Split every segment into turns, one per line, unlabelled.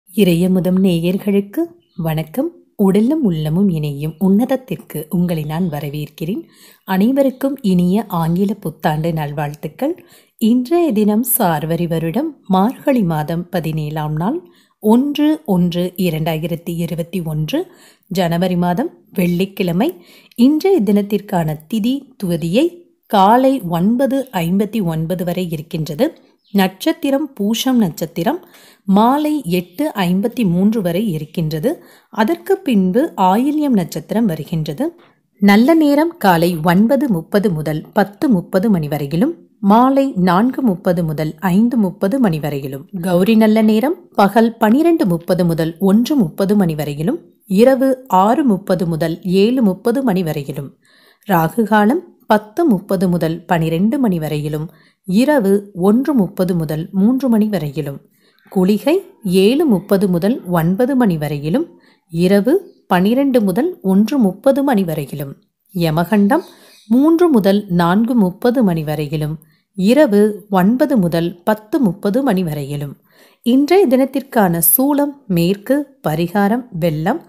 இறையமுதம் நேயர்களுக்கு வணக்கம் உடலும் உள்ளமும் இணையும் உன்னதத்திற்கு உங்களை நான் வரவேற்கிறேன் அனைவருக்கும் இனிய ஆங்கில புத்தாண்டு நல்வாழ்த்துக்கள் இன்றைய தினம் சார்வரி வருடம் மார்கழி மாதம் பதினேழாம் நாள் ஒன்று ஒன்று இரண்டாயிரத்தி இருபத்தி ஒன்று ஜனவரி மாதம் வெள்ளிக்கிழமை இன்றைய தினத்திற்கான திதி துவதியை காலை ஒன்பது ஐம்பத்தி ஒன்பது வரை இருக்கின்றது நட்சத்திரம் பூஷம் நட்சத்திரம் மாலை எட்டு ஐம்பத்தி மூன்று வரை இருக்கின்றது அதற்கு பின்பு ஆயில்யம் நட்சத்திரம் வருகின்றது நல்ல நேரம் காலை ஒன்பது முப்பது முதல் பத்து முப்பது மணி வரையிலும் மாலை நான்கு முப்பது முதல் ஐந்து முப்பது மணி வரையிலும் கௌரி நல்ல நேரம் பகல் பனிரெண்டு முப்பது முதல் ஒன்று முப்பது மணி வரையிலும் இரவு ஆறு முப்பது முதல் ஏழு முப்பது மணி வரையிலும் ராகு காலம் பத்து முப்பது முதல் பனிரெண்டு மணி வரையிலும் இரவு ஒன்று முப்பது முதல் மூன்று மணி வரையிலும் குளிகை ஏழு முப்பது முதல் ஒன்பது மணி வரையிலும் இரவு பனிரெண்டு முதல் ஒன்று முப்பது மணி வரையிலும் யமகண்டம் மூன்று முதல் நான்கு முப்பது மணி வரையிலும் இரவு ஒன்பது முதல் பத்து முப்பது மணி வரையிலும் இன்றைய தினத்திற்கான சூலம் மேற்கு பரிகாரம் வெள்ளம்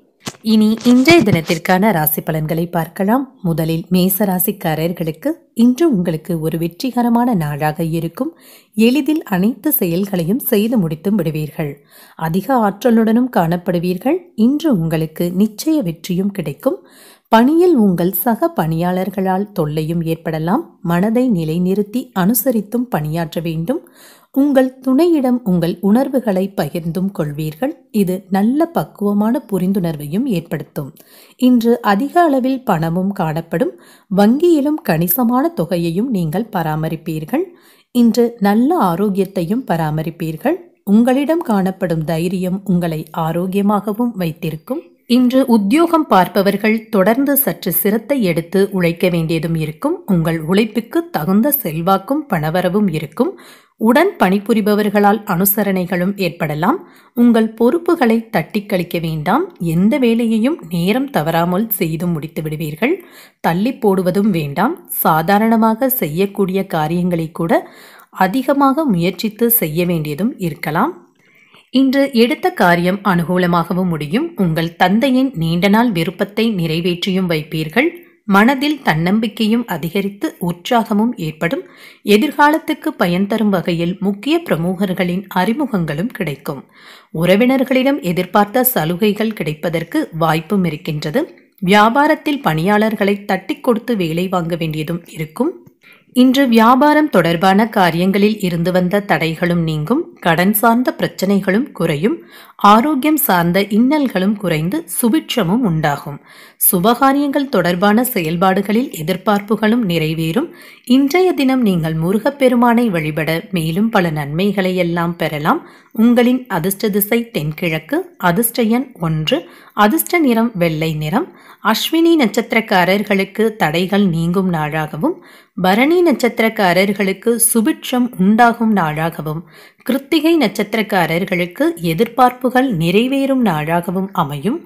இனி இன்றைய தினத்திற்கான ராசி பலன்களை பார்க்கலாம் முதலில் மேச ராசிக்காரர்களுக்கு இன்று உங்களுக்கு ஒரு வெற்றிகரமான நாளாக இருக்கும் எளிதில் அனைத்து செயல்களையும் செய்து முடித்தும் விடுவீர்கள் அதிக ஆற்றலுடனும் காணப்படுவீர்கள் இன்று உங்களுக்கு நிச்சய வெற்றியும் கிடைக்கும் பணியில் உங்கள் சக பணியாளர்களால் தொல்லையும் ஏற்படலாம் மனதை நிலைநிறுத்தி அனுசரித்தும் பணியாற்ற வேண்டும் உங்கள் துணையிடம் உங்கள் உணர்வுகளை பகிர்ந்தும் கொள்வீர்கள் இது நல்ல பக்குவமான புரிந்துணர்வையும் ஏற்படுத்தும் இன்று அதிக அளவில் பணமும் காணப்படும் வங்கியிலும் கணிசமான தொகையையும் நீங்கள் பராமரிப்பீர்கள் இன்று நல்ல ஆரோக்கியத்தையும் பராமரிப்பீர்கள் உங்களிடம் காணப்படும் தைரியம் உங்களை ஆரோக்கியமாகவும் வைத்திருக்கும் இன்று உத்தியோகம் பார்ப்பவர்கள் தொடர்ந்து சற்று சிரத்தை எடுத்து உழைக்க வேண்டியதும் இருக்கும் உங்கள் உழைப்புக்கு தகுந்த செல்வாக்கும் பணவரவும் இருக்கும் உடன் பணிபுரிபவர்களால் அனுசரணைகளும் ஏற்படலாம் உங்கள் பொறுப்புகளை தட்டி கழிக்க வேண்டாம் எந்த வேலையையும் நேரம் தவறாமல் செய்து முடித்து விடுவீர்கள் தள்ளி போடுவதும் வேண்டாம் சாதாரணமாக செய்யக்கூடிய காரியங்களை கூட அதிகமாக முயற்சித்து செய்ய வேண்டியதும் இருக்கலாம் இன்று எடுத்த காரியம் அனுகூலமாகவும் முடியும் உங்கள் தந்தையின் நீண்ட நாள் விருப்பத்தை நிறைவேற்றியும் வைப்பீர்கள் மனதில் தன்னம்பிக்கையும் அதிகரித்து உற்சாகமும் ஏற்படும் எதிர்காலத்துக்கு பயன் தரும் வகையில் முக்கிய பிரமுகர்களின் அறிமுகங்களும் கிடைக்கும் உறவினர்களிடம் எதிர்பார்த்த சலுகைகள் கிடைப்பதற்கு வாய்ப்பும் இருக்கின்றது வியாபாரத்தில் பணியாளர்களை தட்டி கொடுத்து வேலை வாங்க வேண்டியதும் இருக்கும் இன்று வியாபாரம் தொடர்பான காரியங்களில் இருந்து வந்த தடைகளும் நீங்கும் கடன் சார்ந்த பிரச்சனைகளும் குறையும் ஆரோக்கியம் சார்ந்த இன்னல்களும் குறைந்து சுபிட்சமும் உண்டாகும் சுபகாரியங்கள் தொடர்பான செயல்பாடுகளில் எதிர்பார்ப்புகளும் நிறைவேறும் இன்றைய தினம் நீங்கள் முருகப்பெருமானை வழிபட மேலும் பல நன்மைகளை எல்லாம் பெறலாம் உங்களின் அதிர்ஷ்ட திசை தென்கிழக்கு அதிர்ஷ்ட எண் ஒன்று அதிர்ஷ்ட நிறம் வெள்ளை நிறம் அஸ்வினி நட்சத்திரக்காரர்களுக்கு தடைகள் நீங்கும் நாளாகவும் பரணி நட்சத்திரக்காரர்களுக்கு சுபிட்சம் உண்டாகும் நாளாகவும் கிருத்திகை நட்சத்திரக்காரர்களுக்கு எதிர்பார்ப்புகள் நிறைவேறும் நாளாகவும் அமையும்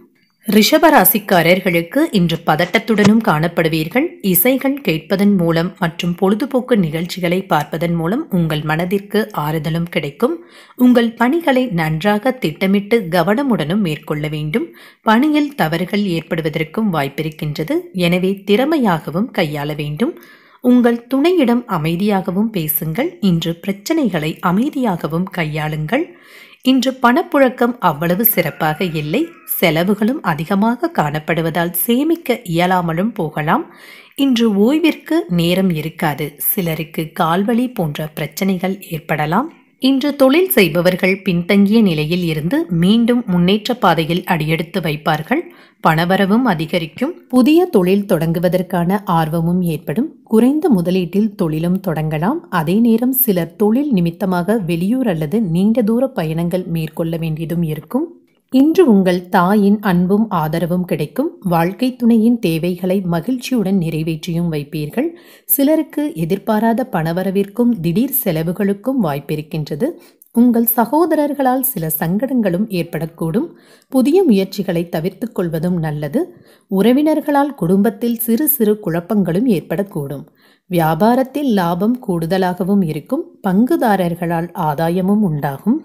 ரிஷபராசிக்காரர்களுக்கு இன்று பதட்டத்துடனும் காணப்படுவீர்கள் இசைகள் கேட்பதன் மூலம் மற்றும் பொழுதுபோக்கு நிகழ்ச்சிகளை பார்ப்பதன் மூலம் உங்கள் மனதிற்கு ஆறுதலும் கிடைக்கும் உங்கள் பணிகளை நன்றாக திட்டமிட்டு கவனமுடனும் மேற்கொள்ள வேண்டும் பணியில் தவறுகள் ஏற்படுவதற்கும் வாய்ப்பிருக்கின்றது எனவே திறமையாகவும் கையாள வேண்டும் உங்கள் துணையிடம் அமைதியாகவும் பேசுங்கள் இன்று பிரச்சனைகளை அமைதியாகவும் கையாளுங்கள் இன்று பணப்புழக்கம் அவ்வளவு சிறப்பாக இல்லை செலவுகளும் அதிகமாக காணப்படுவதால் சேமிக்க இயலாமலும் போகலாம் இன்று ஓய்விற்கு நேரம் இருக்காது சிலருக்கு கால்வலி போன்ற பிரச்சனைகள் ஏற்படலாம் இன்று தொழில் செய்பவர்கள் பின்தங்கிய நிலையில் இருந்து மீண்டும் முன்னேற்ற பாதையில் அடியெடுத்து வைப்பார்கள் பணவரவும் அதிகரிக்கும் புதிய தொழில் தொடங்குவதற்கான ஆர்வமும் ஏற்படும் குறைந்த முதலீட்டில் தொழிலும் தொடங்கலாம் அதே நேரம் சிலர் தொழில் நிமித்தமாக வெளியூர் அல்லது நீண்ட தூர பயணங்கள் மேற்கொள்ள வேண்டியதும் இருக்கும் இன்று உங்கள் தாயின் அன்பும் ஆதரவும் கிடைக்கும் வாழ்க்கை துணையின் தேவைகளை மகிழ்ச்சியுடன் நிறைவேற்றியும் வைப்பீர்கள் சிலருக்கு எதிர்பாராத பணவரவிற்கும் திடீர் செலவுகளுக்கும் வாய்ப்பிருக்கின்றது உங்கள் சகோதரர்களால் சில சங்கடங்களும் ஏற்படக்கூடும் புதிய முயற்சிகளை தவிர்த்துக் கொள்வதும் நல்லது உறவினர்களால் குடும்பத்தில் சிறு சிறு குழப்பங்களும் ஏற்படக்கூடும் வியாபாரத்தில் லாபம் கூடுதலாகவும் இருக்கும் பங்குதாரர்களால் ஆதாயமும் உண்டாகும்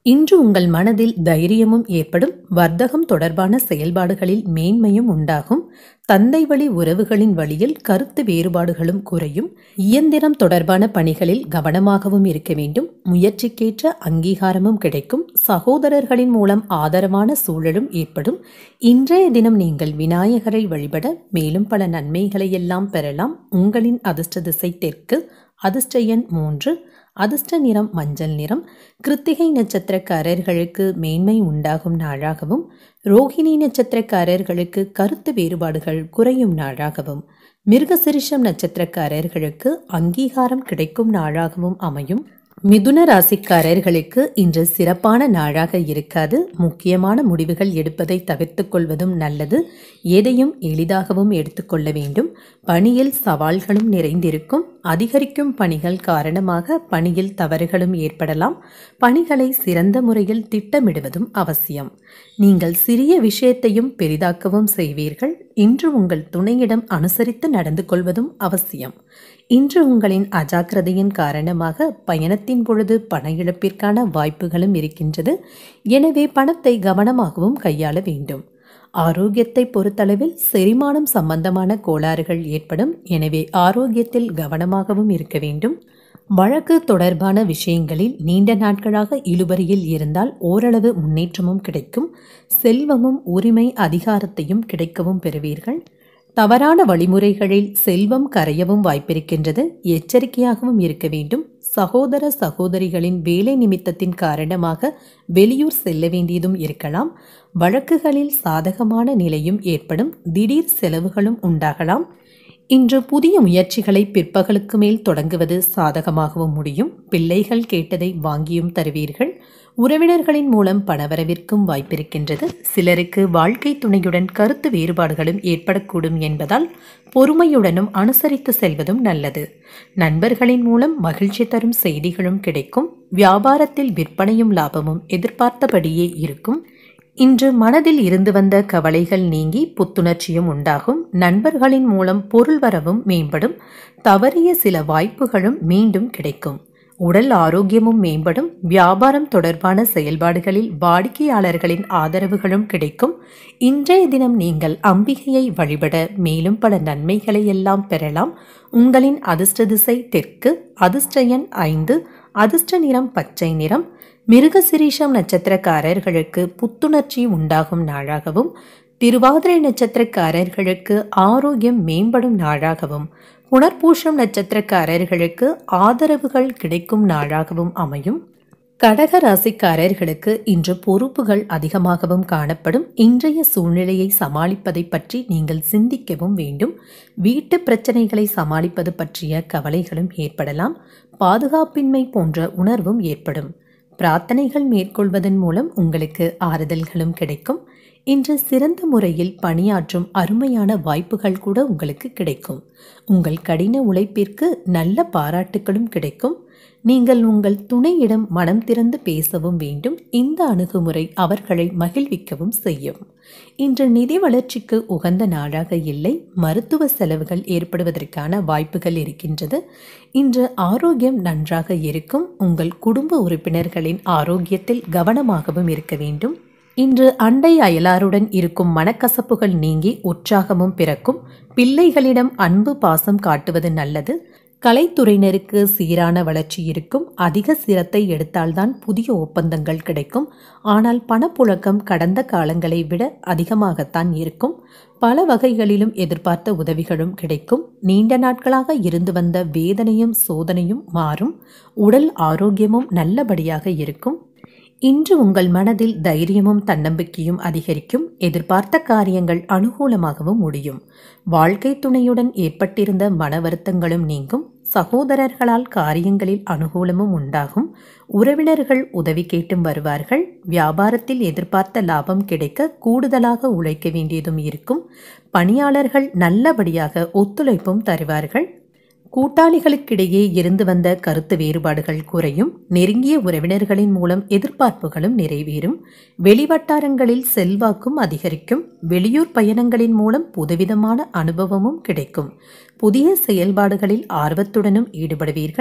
இன்று உங்கள் மனதில் தைரியமும் ஏற்படும் வர்த்தகம் தொடர்பான செயல்பாடுகளில் மேன்மையும் உண்டாகும் தந்தை வழி உறவுகளின் வழியில் கருத்து வேறுபாடுகளும் குறையும் இயந்திரம் தொடர்பான பணிகளில் கவனமாகவும் இருக்க வேண்டும் முயற்சிக்கேற்ற அங்கீகாரமும் கிடைக்கும் சகோதரர்களின் மூலம் ஆதரவான சூழலும் ஏற்படும் இன்றைய தினம் நீங்கள் விநாயகரை வழிபட மேலும் பல நன்மைகளை எல்லாம் பெறலாம் உங்களின் அதிர்ஷ்ட திசை தெற்கு அதிர்ஷ்ட எண் மூன்று அதிர்ஷ்ட நிறம் மஞ்சள் நிறம் கிருத்திகை நட்சத்திரக்காரர்களுக்கு மேன்மை உண்டாகும் நாளாகவும் ரோஹிணி நட்சத்திரக்காரர்களுக்கு கருத்து வேறுபாடுகள் குறையும் நாளாகவும் மிருகசிரிஷம் நட்சத்திரக்காரர்களுக்கு அங்கீகாரம் கிடைக்கும் நாளாகவும் அமையும் மிதுன ராசிக்காரர்களுக்கு இன்று சிறப்பான நாளாக இருக்காது முக்கியமான முடிவுகள் எடுப்பதை தவிர்த்து கொள்வதும் நல்லது எதையும் எளிதாகவும் எடுத்துக்கொள்ள வேண்டும் பணியில் சவால்களும் நிறைந்திருக்கும் அதிகரிக்கும் பணிகள் காரணமாக பணியில் தவறுகளும் ஏற்படலாம் பணிகளை சிறந்த முறையில் திட்டமிடுவதும் அவசியம் நீங்கள் சிறிய விஷயத்தையும் பெரிதாக்கவும் செய்வீர்கள் இன்று உங்கள் துணையிடம் அனுசரித்து நடந்து கொள்வதும் அவசியம் இன்று உங்களின் அஜாக்கிரதையின் காரணமாக பயணத்தின் பொழுது பண இழப்பிற்கான வாய்ப்புகளும் இருக்கின்றது எனவே பணத்தை கவனமாகவும் கையாள வேண்டும் ஆரோக்கியத்தை பொறுத்தளவில் செரிமானம் சம்பந்தமான கோளாறுகள் ஏற்படும் எனவே ஆரோக்கியத்தில் கவனமாகவும் இருக்க வேண்டும் வழக்கு தொடர்பான விஷயங்களில் நீண்ட நாட்களாக இழுபறியில் இருந்தால் ஓரளவு முன்னேற்றமும் கிடைக்கும் செல்வமும் உரிமை அதிகாரத்தையும் கிடைக்கவும் பெறுவீர்கள் தவறான வழிமுறைகளில் செல்வம் கரையவும் வாய்ப்பிருக்கின்றது எச்சரிக்கையாகவும் இருக்க வேண்டும் சகோதர சகோதரிகளின் வேலை நிமித்தத்தின் காரணமாக வெளியூர் செல்ல வேண்டியதும் இருக்கலாம் வழக்குகளில் சாதகமான நிலையும் ஏற்படும் திடீர் செலவுகளும் உண்டாகலாம் இன்று புதிய முயற்சிகளை பிற்பகலுக்கு மேல் தொடங்குவது சாதகமாகவும் முடியும் பிள்ளைகள் கேட்டதை வாங்கியும் தருவீர்கள் உறவினர்களின் மூலம் பணவரவிற்கும் வாய்ப்பிருக்கின்றது சிலருக்கு வாழ்க்கை துணையுடன் கருத்து வேறுபாடுகளும் ஏற்படக்கூடும் என்பதால் பொறுமையுடனும் அனுசரித்து செல்வதும் நல்லது நண்பர்களின் மூலம் மகிழ்ச்சி தரும் செய்திகளும் கிடைக்கும் வியாபாரத்தில் விற்பனையும் லாபமும் எதிர்பார்த்தபடியே இருக்கும் இன்று மனதில் இருந்து வந்த கவலைகள் நீங்கி புத்துணர்ச்சியும் உண்டாகும் நண்பர்களின் மூலம் பொருள் வரவும் மேம்படும் தவறிய சில வாய்ப்புகளும் மீண்டும் கிடைக்கும் உடல் ஆரோக்கியமும் மேம்படும் வியாபாரம் தொடர்பான செயல்பாடுகளில் வாடிக்கையாளர்களின் ஆதரவுகளும் கிடைக்கும் இன்றைய தினம் நீங்கள் அம்பிகையை வழிபட மேலும் பல நன்மைகளை எல்லாம் பெறலாம் உங்களின் அதிர்ஷ்ட திசை தெற்கு அதிர்ஷ்ட எண் ஐந்து அதிர்ஷ்ட நிறம் பச்சை நிறம் மிருகசிரீஷம் நட்சத்திரக்காரர்களுக்கு புத்துணர்ச்சி உண்டாகும் நாளாகவும் திருவாதிரை நட்சத்திரக்காரர்களுக்கு ஆரோக்கியம் மேம்படும் நாளாகவும் புனர்பூஷம் நட்சத்திரக்காரர்களுக்கு ஆதரவுகள் கிடைக்கும் நாளாகவும் அமையும் கடக ராசிக்காரர்களுக்கு இன்று பொறுப்புகள் அதிகமாகவும் காணப்படும் இன்றைய சூழ்நிலையை சமாளிப்பதை பற்றி நீங்கள் சிந்திக்கவும் வேண்டும் வீட்டு பிரச்சனைகளை சமாளிப்பது பற்றிய கவலைகளும் ஏற்படலாம் பாதுகாப்பின்மை போன்ற உணர்வும் ஏற்படும் பிரார்த்தனைகள் மேற்கொள்வதன் மூலம் உங்களுக்கு ஆறுதல்களும் கிடைக்கும் இன்று சிறந்த முறையில் பணியாற்றும் அருமையான வாய்ப்புகள் கூட உங்களுக்கு கிடைக்கும் உங்கள் கடின உழைப்பிற்கு நல்ல பாராட்டுகளும் கிடைக்கும் நீங்கள் உங்கள் துணையிடம் மனம் திறந்து பேசவும் வேண்டும் இந்த அணுகுமுறை அவர்களை மகிழ்விக்கவும் செய்யும் இன்று நிதி வளர்ச்சிக்கு உகந்த நாளாக இல்லை மருத்துவ செலவுகள் ஏற்படுவதற்கான வாய்ப்புகள் இருக்கின்றது இன்று ஆரோக்கியம் நன்றாக இருக்கும் உங்கள் குடும்ப உறுப்பினர்களின் ஆரோக்கியத்தில் கவனமாகவும் இருக்க வேண்டும் இன்று அண்டை அயலாருடன் இருக்கும் மனக்கசப்புகள் நீங்கி உற்சாகமும் பிறக்கும் பிள்ளைகளிடம் அன்பு பாசம் காட்டுவது நல்லது கலைத்துறையினருக்கு சீரான வளர்ச்சி இருக்கும் அதிக சிரத்தை எடுத்தால்தான் புதிய ஒப்பந்தங்கள் கிடைக்கும் ஆனால் பணப்புழக்கம் கடந்த காலங்களை விட அதிகமாகத்தான் இருக்கும் பல வகைகளிலும் எதிர்பார்த்த உதவிகளும் கிடைக்கும் நீண்ட நாட்களாக இருந்து வந்த வேதனையும் சோதனையும் மாறும் உடல் ஆரோக்கியமும் நல்லபடியாக இருக்கும் இன்று உங்கள் மனதில் தைரியமும் தன்னம்பிக்கையும் அதிகரிக்கும் எதிர்பார்த்த காரியங்கள் அனுகூலமாகவும் முடியும் வாழ்க்கை துணையுடன் ஏற்பட்டிருந்த மன வருத்தங்களும் நீங்கும் சகோதரர்களால் காரியங்களில் அனுகூலமும் உண்டாகும் உறவினர்கள் உதவி கேட்டும் வருவார்கள் வியாபாரத்தில் எதிர்பார்த்த லாபம் கிடைக்க கூடுதலாக உழைக்க வேண்டியதும் இருக்கும் பணியாளர்கள் நல்லபடியாக ஒத்துழைப்பும் தருவார்கள் கூட்டாளிகளுக்கிடையே இருந்து வந்த கருத்து வேறுபாடுகள் குறையும் நெருங்கிய உறவினர்களின் மூலம் எதிர்பார்ப்புகளும் நிறைவேறும் வெளிவட்டாரங்களில் செல்வாக்கும் அதிகரிக்கும் வெளியூர் பயணங்களின் மூலம் புதுவிதமான அனுபவமும் கிடைக்கும் புதிய செயல்பாடுகளில் ஆர்வத்துடனும் ஈடுபடுவீர்கள்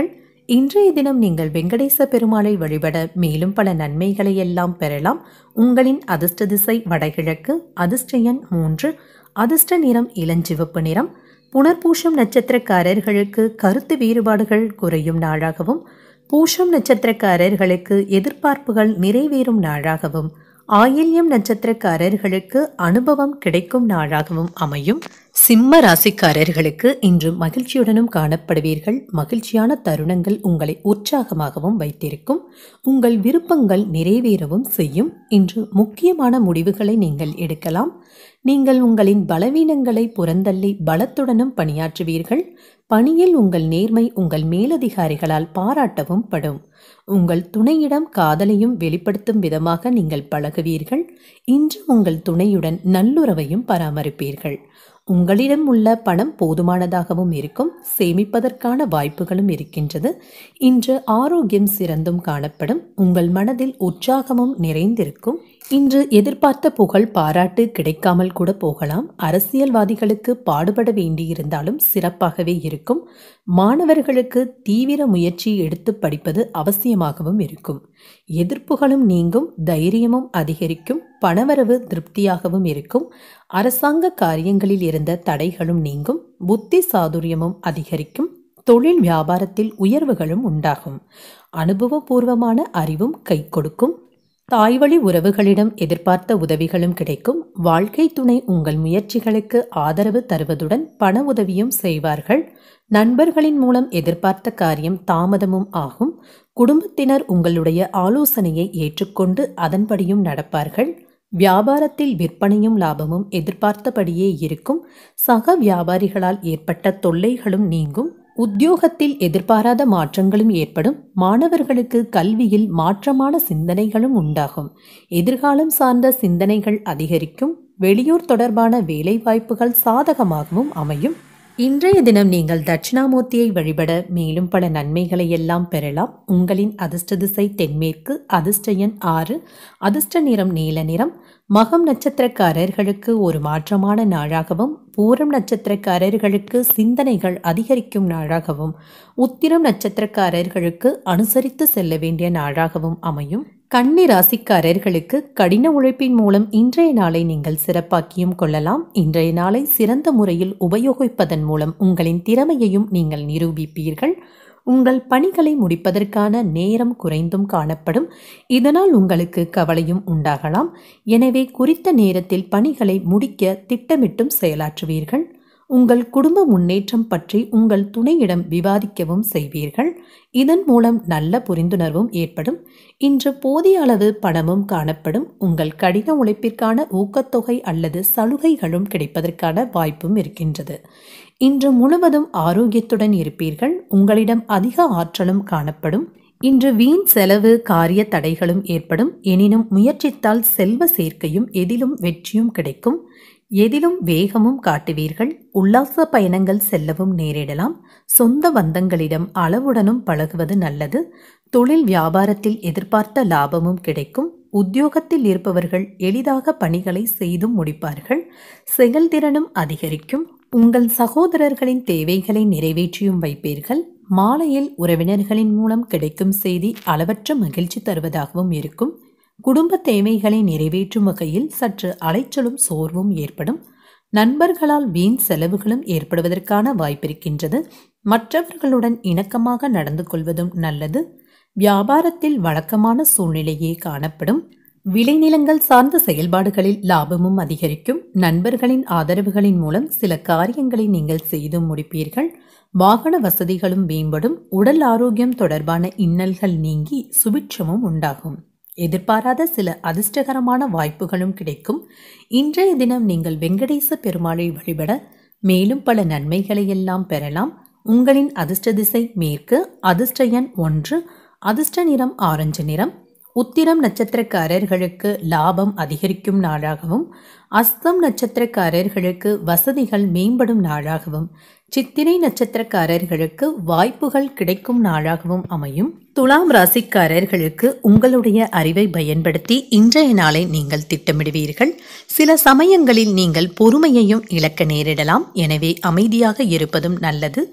இன்றைய தினம் நீங்கள் வெங்கடேச பெருமாளை வழிபட மேலும் பல நன்மைகளை எல்லாம் பெறலாம் உங்களின் அதிர்ஷ்ட திசை வடகிழக்கு அதிர்ஷ்ட எண் மூன்று அதிர்ஷ்ட நிறம் இளஞ்சிவப்பு நிறம் புனர்பூஷம் நட்சத்திரக்காரர்களுக்கு கருத்து வேறுபாடுகள் குறையும் நாளாகவும் பூஷம் நட்சத்திரக்காரர்களுக்கு எதிர்பார்ப்புகள் நிறைவேறும் நாளாகவும் ஆயில்யம் நட்சத்திரக்காரர்களுக்கு அனுபவம் கிடைக்கும் நாளாகவும் அமையும் சிம்ம ராசிக்காரர்களுக்கு இன்று மகிழ்ச்சியுடனும் காணப்படுவீர்கள் மகிழ்ச்சியான தருணங்கள் உங்களை உற்சாகமாகவும் வைத்திருக்கும் உங்கள் விருப்பங்கள் நிறைவேறவும் செய்யும் இன்று முக்கியமான முடிவுகளை நீங்கள் எடுக்கலாம் நீங்கள் உங்களின் பலவீனங்களை புறந்தள்ளி பலத்துடனும் பணியாற்றுவீர்கள் பணியில் உங்கள் நேர்மை உங்கள் மேலதிகாரிகளால் பாராட்டவும் படும் உங்கள் துணையிடம் காதலையும் வெளிப்படுத்தும் விதமாக நீங்கள் பழகுவீர்கள் இன்று உங்கள் துணையுடன் நல்லுறவையும் பராமரிப்பீர்கள் உங்களிடம் உள்ள பணம் போதுமானதாகவும் இருக்கும் சேமிப்பதற்கான வாய்ப்புகளும் இருக்கின்றது இன்று ஆரோக்கியம் சிறந்தும் காணப்படும் உங்கள் மனதில் உற்சாகமும் நிறைந்திருக்கும் இன்று எதிர்பார்த்த புகழ் பாராட்டு கிடைக்காமல் கூட போகலாம் அரசியல்வாதிகளுக்கு பாடுபட வேண்டியிருந்தாலும் சிறப்பாகவே இருக்கும் மாணவர்களுக்கு தீவிர முயற்சி எடுத்து படிப்பது அவசியமாகவும் இருக்கும் எதிர்ப்புகளும் நீங்கும் தைரியமும் அதிகரிக்கும் பணவரவு திருப்தியாகவும் இருக்கும் அரசாங்க காரியங்களில் இருந்த தடைகளும் நீங்கும் புத்தி சாதுரியமும் அதிகரிக்கும் தொழில் வியாபாரத்தில் உயர்வுகளும் உண்டாகும் அனுபவபூர்வமான அறிவும் கை கொடுக்கும் தாய்வழி உறவுகளிடம் எதிர்பார்த்த உதவிகளும் கிடைக்கும் வாழ்க்கை துணை உங்கள் முயற்சிகளுக்கு ஆதரவு தருவதுடன் பண உதவியும் செய்வார்கள் நண்பர்களின் மூலம் எதிர்பார்த்த காரியம் தாமதமும் ஆகும் குடும்பத்தினர் உங்களுடைய ஆலோசனையை ஏற்றுக்கொண்டு அதன்படியும் நடப்பார்கள் வியாபாரத்தில் விற்பனையும் லாபமும் எதிர்பார்த்தபடியே இருக்கும் சக வியாபாரிகளால் ஏற்பட்ட தொல்லைகளும் நீங்கும் உத்தியோகத்தில் எதிர்பாராத மாற்றங்களும் ஏற்படும் மாணவர்களுக்கு கல்வியில் மாற்றமான சிந்தனைகளும் உண்டாகும் எதிர்காலம் சார்ந்த சிந்தனைகள் அதிகரிக்கும் வெளியூர் தொடர்பான வேலைவாய்ப்புகள் சாதகமாகவும் அமையும் இன்றைய தினம் நீங்கள் தட்சிணாமூர்த்தியை வழிபட மேலும் பல நன்மைகளை எல்லாம் பெறலாம் உங்களின் அதிர்ஷ்ட திசை தென்மேற்கு அதிர்ஷ்ட எண் ஆறு அதிர்ஷ்ட நிறம் நீல நிறம் மகம் நட்சத்திரக்காரர்களுக்கு ஒரு மாற்றமான நாளாகவும் பூரம் நட்சத்திரக்காரர்களுக்கு சிந்தனைகள் அதிகரிக்கும் நாளாகவும் உத்திரம் நட்சத்திரக்காரர்களுக்கு அனுசரித்து செல்ல வேண்டிய நாளாகவும் அமையும் கன்னி ராசிக்காரர்களுக்கு கடின உழைப்பின் மூலம் இன்றைய நாளை நீங்கள் சிறப்பாக்கியும் கொள்ளலாம் இன்றைய நாளை சிறந்த முறையில் உபயோகிப்பதன் மூலம் உங்களின் திறமையையும் நீங்கள் நிரூபிப்பீர்கள் உங்கள் பணிகளை முடிப்பதற்கான நேரம் குறைந்தும் காணப்படும் இதனால் உங்களுக்கு கவலையும் உண்டாகலாம் எனவே குறித்த நேரத்தில் பணிகளை முடிக்க திட்டமிட்டும் செயலாற்றுவீர்கள் உங்கள் குடும்ப முன்னேற்றம் பற்றி உங்கள் துணையிடம் விவாதிக்கவும் செய்வீர்கள் இதன் மூலம் நல்ல புரிந்துணர்வும் ஏற்படும் இன்று போதிய அளவு பணமும் காணப்படும் உங்கள் கடின உழைப்பிற்கான ஊக்கத்தொகை அல்லது சலுகைகளும் கிடைப்பதற்கான வாய்ப்பும் இருக்கின்றது இன்று முழுவதும் ஆரோக்கியத்துடன் இருப்பீர்கள் உங்களிடம் அதிக ஆற்றலும் காணப்படும் இன்று வீண் செலவு காரிய தடைகளும் ஏற்படும் எனினும் முயற்சித்தால் செல்வ சேர்க்கையும் எதிலும் வெற்றியும் கிடைக்கும் எதிலும் வேகமும் காட்டுவீர்கள் உல்லாச பயணங்கள் செல்லவும் நேரிடலாம் சொந்த பந்தங்களிடம் அளவுடனும் பழகுவது நல்லது தொழில் வியாபாரத்தில் எதிர்பார்த்த லாபமும் கிடைக்கும் உத்தியோகத்தில் இருப்பவர்கள் எளிதாக பணிகளை செய்தும் முடிப்பார்கள் செயல்திறனும் அதிகரிக்கும் உங்கள் சகோதரர்களின் தேவைகளை நிறைவேற்றியும் வைப்பீர்கள் மாலையில் உறவினர்களின் மூலம் கிடைக்கும் செய்தி அளவற்ற மகிழ்ச்சி தருவதாகவும் இருக்கும் குடும்ப தேவைகளை நிறைவேற்றும் வகையில் சற்று அலைச்சலும் சோர்வும் ஏற்படும் நண்பர்களால் வீண் செலவுகளும் ஏற்படுவதற்கான வாய்ப்பிருக்கின்றது மற்றவர்களுடன் இணக்கமாக நடந்து கொள்வதும் நல்லது வியாபாரத்தில் வழக்கமான சூழ்நிலையே காணப்படும் விளைநிலங்கள் சார்ந்த செயல்பாடுகளில் லாபமும் அதிகரிக்கும் நண்பர்களின் ஆதரவுகளின் மூலம் சில காரியங்களை நீங்கள் செய்து முடிப்பீர்கள் வாகன வசதிகளும் மேம்படும் உடல் ஆரோக்கியம் தொடர்பான இன்னல்கள் நீங்கி சுபிட்சமும் உண்டாகும் எதிர்பாராத சில அதிர்ஷ்டகரமான வாய்ப்புகளும் கிடைக்கும் இன்றைய தினம் நீங்கள் வெங்கடேச பெருமாளை வழிபட மேலும் பல நன்மைகளை எல்லாம் பெறலாம் உங்களின் அதிர்ஷ்ட திசை மேற்கு அதிர்ஷ்ட எண் ஒன்று அதிர்ஷ்ட நிறம் ஆரஞ்சு நிறம் உத்திரம் நட்சத்திரக்காரர்களுக்கு லாபம் அதிகரிக்கும் நாளாகவும் அஸ்தம் நட்சத்திரக்காரர்களுக்கு வசதிகள் மேம்படும் நாளாகவும் சித்திரை நட்சத்திரக்காரர்களுக்கு வாய்ப்புகள் கிடைக்கும் நாளாகவும் அமையும் துலாம் ராசிக்காரர்களுக்கு உங்களுடைய அறிவை பயன்படுத்தி இன்றைய நாளை நீங்கள் திட்டமிடுவீர்கள் சில சமயங்களில் நீங்கள் பொறுமையையும் இழக்க நேரிடலாம் எனவே அமைதியாக இருப்பதும் நல்லது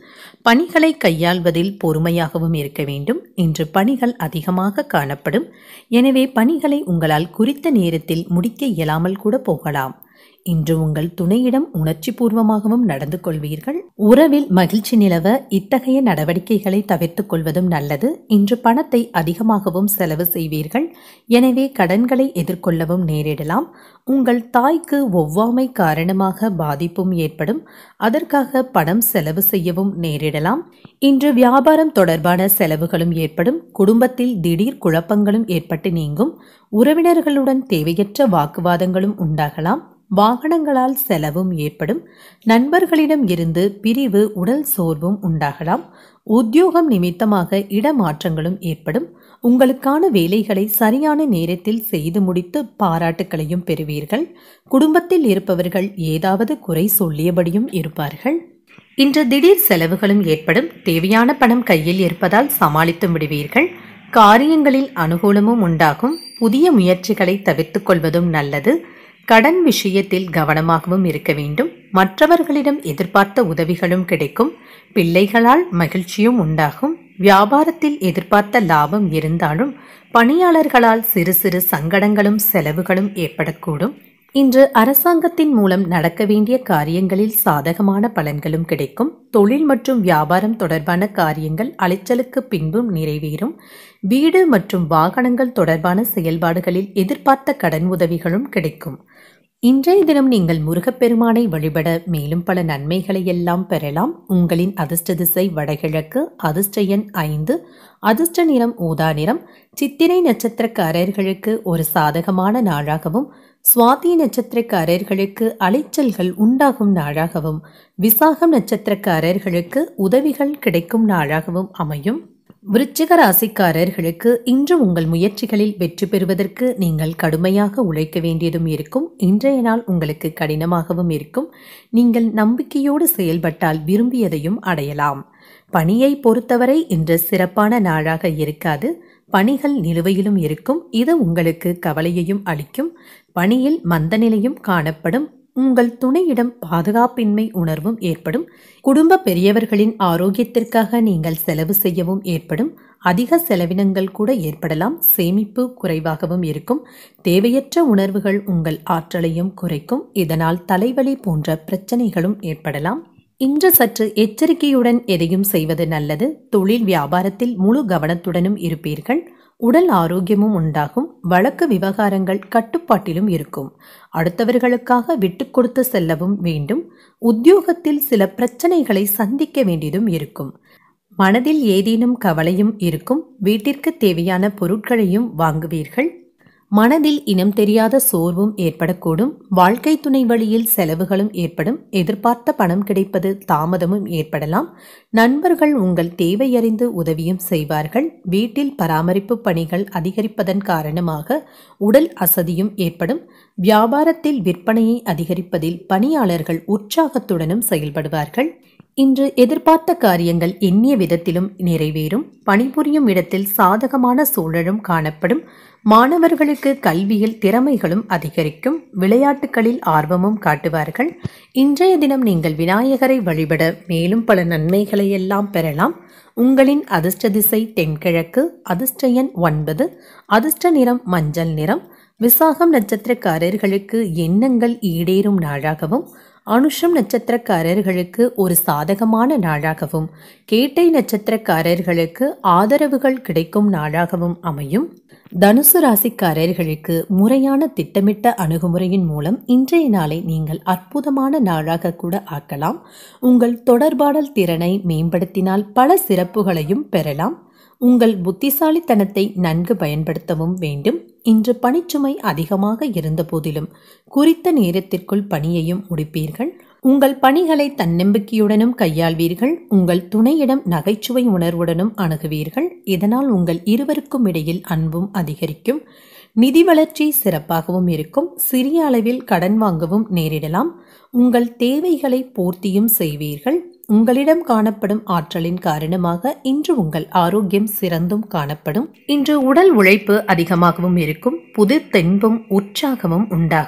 பணிகளை கையாள்வதில் பொறுமையாகவும் இருக்க வேண்டும் இன்று பணிகள் அதிகமாக காணப்படும் எனவே பணிகளை உங்களால் குறித்த நேரத்தில் முடிக்க இயலாமல் கூட போகலாம் இன்று உங்கள் துணையிடம் உணர்ச்சி பூர்வமாகவும் நடந்து கொள்வீர்கள் உறவில் மகிழ்ச்சி நிலவ இத்தகைய நடவடிக்கைகளை தவிர்த்துக் கொள்வதும் நல்லது இன்று பணத்தை அதிகமாகவும் செலவு செய்வீர்கள் எனவே கடன்களை எதிர்கொள்ளவும் நேரிடலாம் உங்கள் தாய்க்கு ஒவ்வாமை காரணமாக பாதிப்பும் ஏற்படும் அதற்காக பணம் செலவு செய்யவும் நேரிடலாம் இன்று வியாபாரம் தொடர்பான செலவுகளும் ஏற்படும் குடும்பத்தில் திடீர் குழப்பங்களும் ஏற்பட்டு நீங்கும் உறவினர்களுடன் தேவையற்ற வாக்குவாதங்களும் உண்டாகலாம் வாகனங்களால் செலவும் ஏற்படும் நண்பர்களிடம் இருந்து பிரிவு உடல் சோர்வும் உண்டாகலாம் உத்தியோகம் நிமித்தமாக இடமாற்றங்களும் ஏற்படும் உங்களுக்கான வேலைகளை சரியான நேரத்தில் செய்து முடித்து பாராட்டுக்களையும் பெறுவீர்கள் குடும்பத்தில் இருப்பவர்கள் ஏதாவது குறை சொல்லியபடியும் இருப்பார்கள் இன்று திடீர் செலவுகளும் ஏற்படும் தேவையான பணம் கையில் இருப்பதால் சமாளித்து விடுவீர்கள் காரியங்களில் அனுகூலமும் உண்டாகும் புதிய முயற்சிகளை தவிர்த்துக் கொள்வதும் நல்லது கடன் விஷயத்தில் கவனமாகவும் இருக்க வேண்டும் மற்றவர்களிடம் எதிர்பார்த்த உதவிகளும் கிடைக்கும் பிள்ளைகளால் மகிழ்ச்சியும் உண்டாகும் வியாபாரத்தில் எதிர்பார்த்த லாபம் இருந்தாலும் பணியாளர்களால் சிறு சிறு சங்கடங்களும் செலவுகளும் ஏற்படக்கூடும் இன்று அரசாங்கத்தின் மூலம் நடக்க வேண்டிய காரியங்களில் சாதகமான பலன்களும் கிடைக்கும் தொழில் மற்றும் வியாபாரம் தொடர்பான காரியங்கள் அலைச்சலுக்கு பின்பும் நிறைவேறும் வீடு மற்றும் வாகனங்கள் தொடர்பான செயல்பாடுகளில் எதிர்பார்த்த கடன் உதவிகளும் கிடைக்கும் இன்றைய தினம் நீங்கள் முருகப்பெருமானை வழிபட மேலும் பல நன்மைகளை எல்லாம் பெறலாம் உங்களின் அதிர்ஷ்ட திசை வடகிழக்கு அதிர்ஷ்ட எண் ஐந்து அதிர்ஷ்ட நிறம் ஊதா நிறம் சித்திரை நட்சத்திரக்காரர்களுக்கு ஒரு சாதகமான நாளாகவும் சுவாதி நட்சத்திரக்காரர்களுக்கு அலைச்சல்கள் உண்டாகும் நாளாகவும் விசாகம் நட்சத்திரக்காரர்களுக்கு உதவிகள் கிடைக்கும் நாளாகவும் அமையும் விருச்சிக ராசிக்காரர்களுக்கு இன்று உங்கள் முயற்சிகளில் வெற்றி பெறுவதற்கு நீங்கள் கடுமையாக உழைக்க வேண்டியதும் இருக்கும் இன்றைய நாள் உங்களுக்கு கடினமாகவும் இருக்கும் நீங்கள் நம்பிக்கையோடு செயல்பட்டால் விரும்பியதையும் அடையலாம் பணியை பொறுத்தவரை இன்று சிறப்பான நாளாக இருக்காது பணிகள் நிலுவையிலும் இருக்கும் இது உங்களுக்கு கவலையையும் அளிக்கும் பணியில் மந்தநிலையும் காணப்படும் உங்கள் துணையிடம் பாதுகாப்பின்மை உணர்வும் ஏற்படும் குடும்ப பெரியவர்களின் ஆரோக்கியத்திற்காக நீங்கள் செலவு செய்யவும் ஏற்படும் அதிக செலவினங்கள் கூட ஏற்படலாம் சேமிப்பு குறைவாகவும் இருக்கும் தேவையற்ற உணர்வுகள் உங்கள் ஆற்றலையும் குறைக்கும் இதனால் தலைவலி போன்ற பிரச்சனைகளும் ஏற்படலாம் இன்று சற்று எச்சரிக்கையுடன் எதையும் செய்வது நல்லது தொழில் வியாபாரத்தில் முழு கவனத்துடனும் இருப்பீர்கள் உடல் ஆரோக்கியமும் உண்டாகும் வழக்கு விவகாரங்கள் கட்டுப்பாட்டிலும் இருக்கும் அடுத்தவர்களுக்காக விட்டு கொடுத்து செல்லவும் வேண்டும் உத்தியோகத்தில் சில பிரச்சனைகளை சந்திக்க வேண்டியதும் இருக்கும் மனதில் ஏதேனும் கவலையும் இருக்கும் வீட்டிற்கு தேவையான பொருட்களையும் வாங்குவீர்கள் மனதில் இனம் தெரியாத சோர்வும் ஏற்படக்கூடும் வாழ்க்கை துணை வழியில் செலவுகளும் ஏற்படும் எதிர்பார்த்த பணம் கிடைப்பது தாமதமும் ஏற்படலாம் நண்பர்கள் உங்கள் தேவையறிந்து உதவியும் செய்வார்கள் வீட்டில் பராமரிப்பு பணிகள் அதிகரிப்பதன் காரணமாக உடல் அசதியும் ஏற்படும் வியாபாரத்தில் விற்பனையை அதிகரிப்பதில் பணியாளர்கள் உற்சாகத்துடனும் செயல்படுவார்கள் இன்று எதிர்பார்த்த காரியங்கள் எண்ணிய விதத்திலும் நிறைவேறும் பணிபுரியும் இடத்தில் சாதகமான சூழலும் காணப்படும் மாணவர்களுக்கு கல்வியில் திறமைகளும் அதிகரிக்கும் விளையாட்டுகளில் ஆர்வமும் காட்டுவார்கள் இன்றைய தினம் நீங்கள் விநாயகரை வழிபட மேலும் பல நன்மைகளை எல்லாம் பெறலாம் உங்களின் அதிர்ஷ்ட திசை தென்கிழக்கு அதிர்ஷ்ட எண் ஒன்பது அதிர்ஷ்ட நிறம் மஞ்சள் நிறம் விசாகம் நட்சத்திரக்காரர்களுக்கு எண்ணங்கள் ஈடேறும் நாளாகவும் அனுஷம் நட்சத்திரக்காரர்களுக்கு ஒரு சாதகமான நாளாகவும் கேட்டை நட்சத்திரக்காரர்களுக்கு ஆதரவுகள் கிடைக்கும் நாளாகவும் அமையும் தனுசு ராசிக்காரர்களுக்கு முறையான திட்டமிட்ட அணுகுமுறையின் மூலம் இன்றைய நாளை நீங்கள் அற்புதமான நாளாக கூட ஆக்கலாம் உங்கள் தொடர்பாடல் திறனை மேம்படுத்தினால் பல சிறப்புகளையும் பெறலாம் உங்கள் புத்திசாலித்தனத்தை நன்கு பயன்படுத்தவும் வேண்டும் இன்று பணிச்சுமை அதிகமாக இருந்த போதிலும் குறித்த நேரத்திற்குள் பணியையும் முடிப்பீர்கள் உங்கள் பணிகளை தன்னம்பிக்கையுடனும் கையாள்வீர்கள் உங்கள் துணையிடம் நகைச்சுவை உணர்வுடனும் அணுகுவீர்கள் இதனால் உங்கள் இருவருக்கும் இடையில் அன்பும் அதிகரிக்கும் நிதி வளர்ச்சி சிறப்பாகவும் இருக்கும் சிறிய அளவில் கடன் வாங்கவும் நேரிடலாம் உங்கள் தேவைகளை பூர்த்தியும் செய்வீர்கள் உங்களிடம் காணப்படும் ஆற்றலின் காரணமாக இன்று உங்கள் ஆரோக்கியம் சிறந்தும் காணப்படும் இன்று உடல் உழைப்பு அதிகமாகவும் இருக்கும் புது தென்பும் உற்சாகமும் உண்டாகும்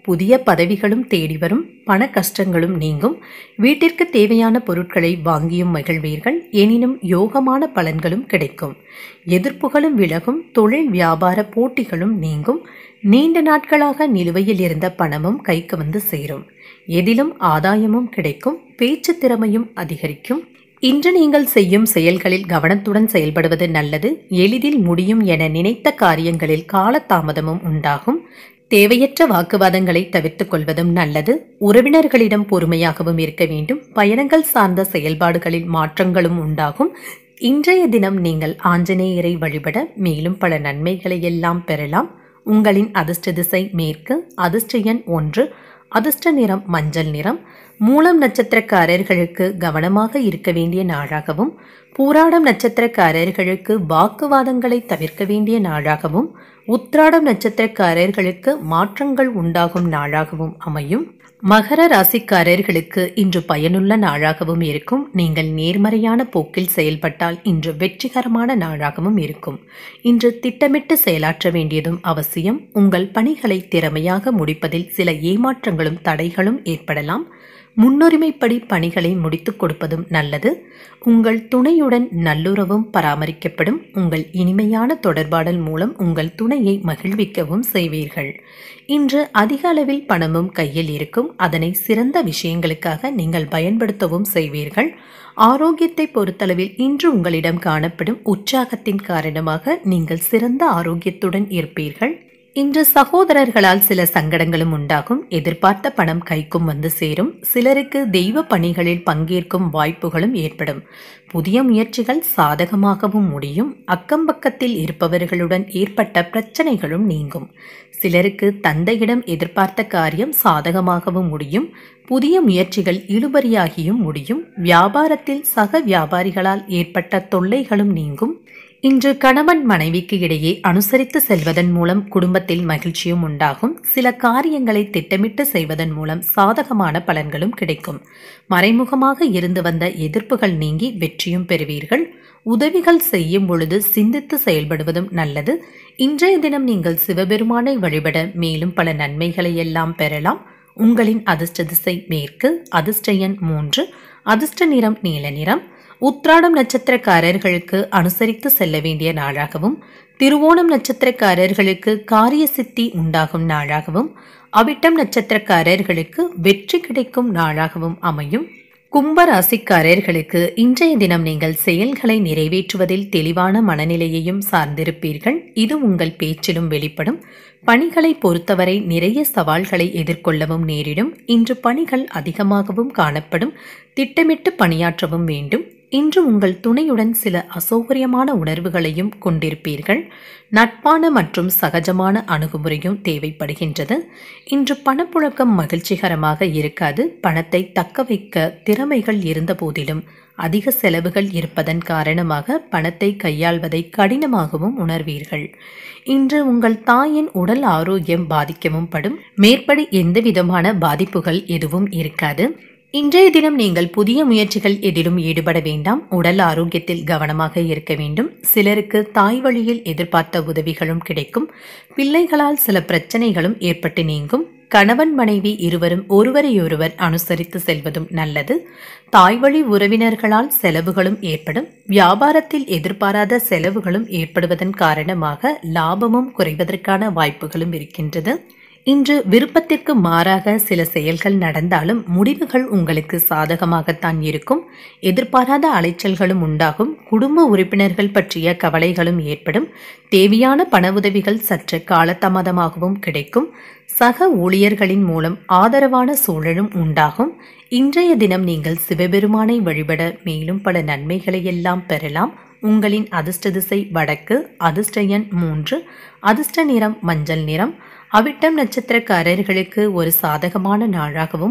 புதிய பதவிகளும் தேடி வரும் பண கஷ்டங்களும் நீங்கும் வீட்டிற்கு தேவையான பொருட்களை வாங்கியும் மகிழ்வீர்கள் எனினும் யோகமான பலன்களும் கிடைக்கும் எதிர்ப்புகளும் விலகும் தொழில் வியாபார போட்டிகளும் நீங்கும் நீண்ட நாட்களாக நிலுவையில் இருந்த பணமும் கைக்கு வந்து சேரும் எதிலும் ஆதாயமும் கிடைக்கும் பேச்சு திறமையும் அதிகரிக்கும் இன்று நீங்கள் செய்யும் செயல்களில் கவனத்துடன் செயல்படுவது நல்லது எளிதில் முடியும் என நினைத்த காரியங்களில் காலதாமதமும் உண்டாகும் தேவையற்ற வாக்குவாதங்களை தவிர்த்துக் கொள்வதும் நல்லது உறவினர்களிடம் பொறுமையாகவும் இருக்க வேண்டும் பயணங்கள் சார்ந்த செயல்பாடுகளில் மாற்றங்களும் உண்டாகும் இன்றைய தினம் நீங்கள் ஆஞ்சநேயரை வழிபட மேலும் பல நன்மைகளை எல்லாம் பெறலாம் உங்களின் அதிர்ஷ்ட திசை மேற்கு அதிர்ஷ்ட எண் ஒன்று அதிர்ஷ்ட நிறம் மஞ்சள் நிறம் மூலம் நட்சத்திரக்காரர்களுக்கு கவனமாக இருக்க வேண்டிய நாளாகவும் பூராடம் நட்சத்திரக்காரர்களுக்கு வாக்குவாதங்களை தவிர்க்க வேண்டிய நாளாகவும் உத்ராடம் நட்சத்திரக்காரர்களுக்கு மாற்றங்கள் உண்டாகும் நாளாகவும் அமையும் மகர ராசிக்காரர்களுக்கு இன்று பயனுள்ள நாளாகவும் இருக்கும் நீங்கள் நேர்மறையான போக்கில் செயல்பட்டால் இன்று வெற்றிகரமான நாளாகவும் இருக்கும் இன்று திட்டமிட்டு செயலாற்ற வேண்டியதும் அவசியம் உங்கள் பணிகளை திறமையாக முடிப்பதில் சில ஏமாற்றங்களும் தடைகளும் ஏற்படலாம் முன்னுரிமைப்படி பணிகளை முடித்துக் கொடுப்பதும் நல்லது உங்கள் துணையுடன் நல்லுறவும் பராமரிக்கப்படும் உங்கள் இனிமையான தொடர்பாடல் மூலம் உங்கள் துணையை மகிழ்விக்கவும் செய்வீர்கள் இன்று அதிக அளவில் பணமும் கையில் இருக்கும் அதனை சிறந்த விஷயங்களுக்காக நீங்கள் பயன்படுத்தவும் செய்வீர்கள் ஆரோக்கியத்தை பொறுத்தளவில் இன்று உங்களிடம் காணப்படும் உற்சாகத்தின் காரணமாக நீங்கள் சிறந்த ஆரோக்கியத்துடன் இருப்பீர்கள் இன்று சகோதரர்களால் சில சங்கடங்களும் உண்டாகும் எதிர்பார்த்த பணம் கைக்கும் வந்து சேரும் சிலருக்கு தெய்வ பணிகளில் பங்கேற்கும் வாய்ப்புகளும் ஏற்படும் புதிய முயற்சிகள் சாதகமாகவும் முடியும் அக்கம் பக்கத்தில் இருப்பவர்களுடன் ஏற்பட்ட பிரச்சனைகளும் நீங்கும் சிலருக்கு தந்தையிடம் எதிர்பார்த்த காரியம் சாதகமாகவும் முடியும் புதிய முயற்சிகள் இழுபறியாகியும் முடியும் வியாபாரத்தில் சக வியாபாரிகளால் ஏற்பட்ட தொல்லைகளும் நீங்கும் இன்று கணவன் மனைவிக்கு இடையே அனுசரித்து செல்வதன் மூலம் குடும்பத்தில் மகிழ்ச்சியும் உண்டாகும் சில காரியங்களை திட்டமிட்டு செய்வதன் மூலம் சாதகமான பலன்களும் கிடைக்கும் மறைமுகமாக இருந்து வந்த எதிர்ப்புகள் நீங்கி வெற்றியும் பெறுவீர்கள் உதவிகள் செய்யும் பொழுது சிந்தித்து செயல்படுவதும் நல்லது இன்றைய தினம் நீங்கள் சிவபெருமானை வழிபட மேலும் பல நன்மைகளை எல்லாம் பெறலாம் உங்களின் அதிர்ஷ்ட திசை மேற்கு அதிர்ஷ்ட எண் மூன்று அதிர்ஷ்ட நிறம் நீல நிறம் உத்ராடம் நட்சத்திரக்காரர்களுக்கு அனுசரித்து செல்ல வேண்டிய நாளாகவும் திருவோணம் நட்சத்திரக்காரர்களுக்கு காரிய சித்தி உண்டாகும் நாளாகவும் அவிட்டம் நட்சத்திரக்காரர்களுக்கு வெற்றி கிடைக்கும் நாளாகவும் அமையும் கும்ப ராசிக்காரர்களுக்கு இன்றைய தினம் நீங்கள் செயல்களை நிறைவேற்றுவதில் தெளிவான மனநிலையையும் சார்ந்திருப்பீர்கள் இது உங்கள் பேச்சிலும் வெளிப்படும் பணிகளை பொறுத்தவரை நிறைய சவால்களை எதிர்கொள்ளவும் நேரிடும் இன்று பணிகள் அதிகமாகவும் காணப்படும் திட்டமிட்டு பணியாற்றவும் வேண்டும் இன்று உங்கள் துணையுடன் சில அசௌகரியமான உணர்வுகளையும் கொண்டிருப்பீர்கள் நட்பான மற்றும் சகஜமான அணுகுமுறையும் தேவைப்படுகின்றது இன்று பணப்புழக்கம் மகிழ்ச்சிகரமாக இருக்காது பணத்தை தக்க வைக்க திறமைகள் இருந்த போதிலும் அதிக செலவுகள் இருப்பதன் காரணமாக பணத்தை கையாள்வதை கடினமாகவும் உணர்வீர்கள் இன்று உங்கள் தாயின் உடல் ஆரோக்கியம் பாதிக்கவும் படும் மேற்படி எந்த விதமான பாதிப்புகள் எதுவும் இருக்காது இன்றைய தினம் நீங்கள் புதிய முயற்சிகள் எதிலும் ஈடுபட வேண்டாம் உடல் ஆரோக்கியத்தில் கவனமாக இருக்க வேண்டும் சிலருக்கு தாய் வழியில் எதிர்பார்த்த உதவிகளும் கிடைக்கும் பிள்ளைகளால் சில பிரச்சனைகளும் ஏற்பட்டு நீங்கும் கணவன் மனைவி இருவரும் ஒருவரையொருவர் அனுசரித்து செல்வதும் நல்லது தாய் வழி உறவினர்களால் செலவுகளும் ஏற்படும் வியாபாரத்தில் எதிர்பாராத செலவுகளும் ஏற்படுவதன் காரணமாக லாபமும் குறைவதற்கான வாய்ப்புகளும் இருக்கின்றது இன்று விருப்பத்திற்கு மாறாக சில செயல்கள் நடந்தாலும் முடிவுகள் உங்களுக்கு சாதகமாகத்தான் இருக்கும் எதிர்பாராத அலைச்சல்களும் உண்டாகும் குடும்ப உறுப்பினர்கள் பற்றிய கவலைகளும் ஏற்படும் தேவையான பண உதவிகள் சற்று காலதாமதமாகவும் கிடைக்கும் சக ஊழியர்களின் மூலம் ஆதரவான சூழலும் உண்டாகும் இன்றைய தினம் நீங்கள் சிவபெருமானை வழிபட மேலும் பல நன்மைகளை எல்லாம் பெறலாம் உங்களின் அதிர்ஷ்ட திசை வடக்கு அதிர்ஷ்ட எண் மூன்று அதிர்ஷ்ட நிறம் மஞ்சள் நிறம் அவிட்டம் நட்சத்திரக்காரர்களுக்கு ஒரு சாதகமான நாளாகவும்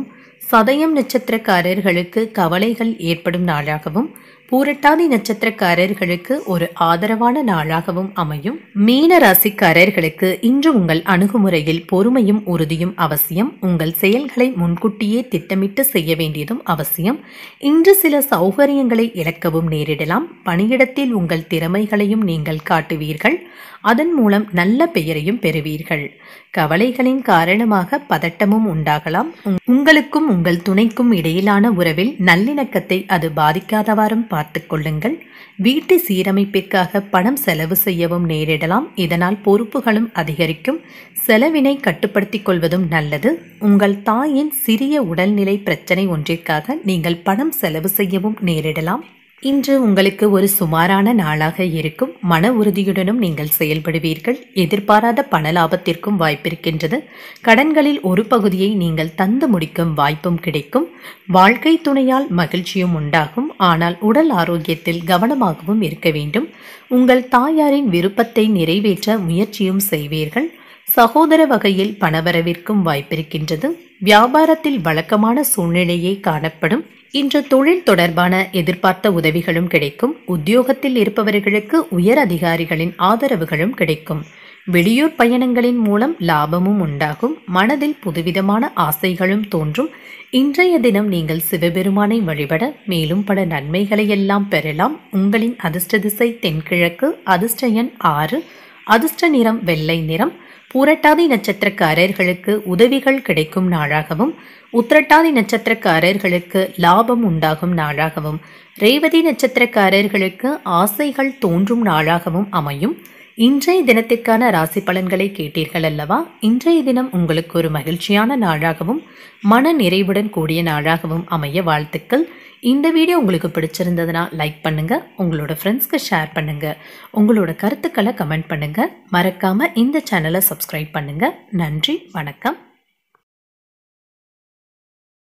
சதயம் நட்சத்திரக்காரர்களுக்கு கவலைகள் ஏற்படும் நாளாகவும் பூரட்டாதி நட்சத்திரக்காரர்களுக்கு ஒரு ஆதரவான நாளாகவும் அமையும் மீன ராசிக்காரர்களுக்கு இன்று உங்கள் அணுகுமுறையில் பொறுமையும் உறுதியும் அவசியம் உங்கள் செயல்களை முன்கூட்டியே திட்டமிட்டு செய்ய வேண்டியதும் அவசியம் இன்று சில சௌகரியங்களை இழக்கவும் நேரிடலாம் பணியிடத்தில் உங்கள் திறமைகளையும் நீங்கள் காட்டுவீர்கள் அதன் மூலம் நல்ல பெயரையும் பெறுவீர்கள் கவலைகளின் காரணமாக பதட்டமும் உண்டாகலாம் உங்களுக்கும் உங்கள் துணைக்கும் இடையிலான உறவில் நல்லிணக்கத்தை அது பாதிக்காதவாறும் பார்த்து கொள்ளுங்கள் வீட்டு சீரமைப்பிற்காக பணம் செலவு செய்யவும் நேரிடலாம் இதனால் பொறுப்புகளும் அதிகரிக்கும் செலவினை கட்டுப்படுத்திக் கொள்வதும் நல்லது உங்கள் தாயின் சிறிய உடல்நிலை பிரச்சனை ஒன்றிற்காக நீங்கள் பணம் செலவு செய்யவும் நேரிடலாம் இன்று உங்களுக்கு ஒரு சுமாரான நாளாக இருக்கும் மன உறுதியுடனும் நீங்கள் செயல்படுவீர்கள் எதிர்பாராத பண லாபத்திற்கும் வாய்ப்பிருக்கின்றது கடன்களில் ஒரு பகுதியை நீங்கள் தந்து முடிக்கும் வாய்ப்பும் கிடைக்கும் வாழ்க்கை துணையால் மகிழ்ச்சியும் உண்டாகும் ஆனால் உடல் ஆரோக்கியத்தில் கவனமாகவும் இருக்க வேண்டும் உங்கள் தாயாரின் விருப்பத்தை நிறைவேற்ற முயற்சியும் செய்வீர்கள் சகோதர வகையில் பணவரவிற்கும் வாய்ப்பிருக்கின்றது வியாபாரத்தில் வழக்கமான சூழ்நிலையே காணப்படும் இன்று தொழில் தொடர்பான எதிர்பார்த்த உதவிகளும் கிடைக்கும் உத்தியோகத்தில் இருப்பவர்களுக்கு உயர் அதிகாரிகளின் ஆதரவுகளும் கிடைக்கும் வெளியூர் பயணங்களின் மூலம் லாபமும் உண்டாகும் மனதில் புதுவிதமான ஆசைகளும் தோன்றும் இன்றைய தினம் நீங்கள் சிவபெருமானை வழிபட மேலும் பல நன்மைகளை எல்லாம் பெறலாம் உங்களின் அதிர்ஷ்ட திசை தென்கிழக்கு அதிர்ஷ்ட எண் ஆறு அதிர்ஷ்ட நிறம் வெள்ளை நிறம் பூரட்டாதி நட்சத்திரக்காரர்களுக்கு உதவிகள் கிடைக்கும் நாளாகவும் உத்திரட்டாதி நட்சத்திரக்காரர்களுக்கு லாபம் உண்டாகும் நாளாகவும் ரேவதி நட்சத்திரக்காரர்களுக்கு ஆசைகள் தோன்றும் நாளாகவும் அமையும் இன்றைய தினத்திற்கான ராசி பலன்களை கேட்டீர்கள் அல்லவா இன்றைய தினம் உங்களுக்கு ஒரு மகிழ்ச்சியான நாளாகவும் மன நிறைவுடன் கூடிய நாளாகவும் அமைய வாழ்த்துக்கள் இந்த வீடியோ உங்களுக்கு பிடிச்சிருந்ததுன்னா லைக் பண்ணுங்க உங்களோட ஃப்ரெண்ட்ஸ்க்கு ஷேர் பண்ணுங்க உங்களோட கருத்துக்களை கமெண்ட் பண்ணுங்க மறக்காம இந்த சேனலை சப்ஸ்கிரைப் பண்ணுங்க நன்றி வணக்கம்